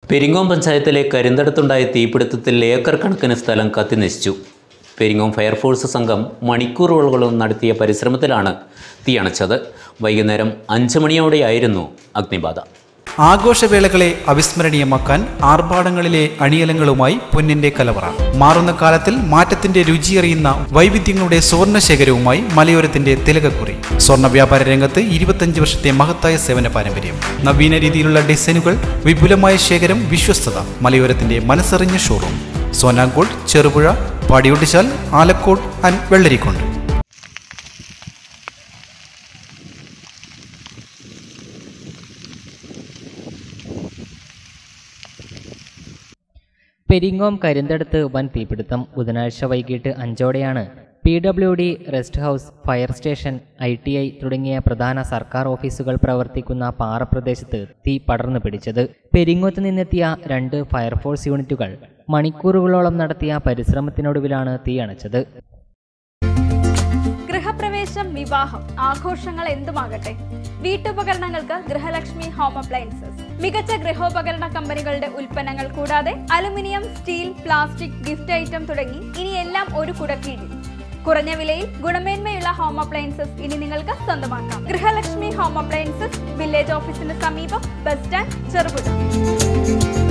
പെരിങ്ങോം പഞ്ചായത്തിലെ കരിന്തടത്തുണ്ടായ തീപിടുത്തത്തിൽ ഏക്കർ കണക്കിന് സ്ഥലം കത്തിനശിച്ചു പെരിങ്ങോം ഫയർഫോഴ്സ് സംഘം മണിക്കൂറുകളോളം നടത്തിയ പരിശ്രമത്തിലാണ് തീയണച്ചത് വൈകുന്നേരം അഞ്ച് മണിയോടെയായിരുന്നു അഗ്നിബാധ ആഘോഷവേളകളെ അവിസ്മരണീയമാക്കാൻ ആർഭാടങ്ങളിലെ അണിയലങ്ങളുമായി പൊന്നിന്റെ കലവറ മാറുന്ന കാലത്തിൽ മാറ്റത്തിന്റെ രുചിയറിയുന്ന വൈവിധ്യങ്ങളുടെ സ്വർണ്ണ ശേഖരവുമായി മലയോരത്തിന്റെ തിലകക്കുറി സ്വർണ്ണ വ്യാപാര രംഗത്ത് ഇരുപത്തഞ്ച് വർഷത്തെ മഹത്തായ സേവന പാരമ്പര്യം നവീന രീതിയിലുള്ള ഡിസൈനുകൾ വിപുലമായ ശേഖരം വിശ്വസ്തത മലയോരത്തിന്റെ മനസ്സറിഞ്ഞ ഷോറൂം സോനാങ്കോട് ചെറുപുഴ പാടിയൊട്ടിച്ചാൽ ആലക്കോട് ആൻഡ് വെള്ളരിക്കുണ്ട് പെരിങ്ങോം കരിന്തടുത്ത് വൻ തീപിടുത്തം ബുധനാഴ്ച വൈകിട്ട് അഞ്ചോടെയാണ് P W D rest house fire station I T I തുടങ്ങിയ പ്രധാന സർക്കാർ ഓഫീസുകൾ പ്രവർത്തിക്കുന്ന പാറപ്രദേശത്ത് തീ പടർന്നു പിടിച്ചത് പെരിങ്ങോത്ത് നിന്നെത്തിയ രണ്ട് ഫയർഫോഴ്സ് യൂണിറ്റുകൾ മണിക്കൂറുകളോളം നടത്തിയ പരിശ്രമത്തിനൊടുവിലാണ് തീ അണച്ചത് ഗൃഹപ്രവേശം വിവാഹം ആഘോഷങ്ങൾ എന്തുമാകട്ടെ വീട്ടുപകരണങ്ങൾക്ക് ഗൃഹലക്ഷ്മി ഹോം അപ്ലയൻസസ് മികച്ച ഗൃഹോപകരണ കമ്പനികളുടെ ഉൽപ്പന്നങ്ങൾ കൂടാതെ aluminium steel plastic gift item തുടങ്ങി ഇനി എല്ലാം ഒരു കുടക്കീഴിൽ കുറഞ്ഞ വിലയിൽ ഗുണമേന്മയുള്ള ഹോം അപ്ലയൻസസ് ഇനി നിങ്ങൾക്ക് സ്വന്തമാക്കാം ഗൃഹലക്ഷ്മി ഹോം അപ്ലയൻസസ് വില്ലേജ് ഓഫീസിന് സമീപം ബസ് സ്റ്റാൻഡ് ചെറുപുഴ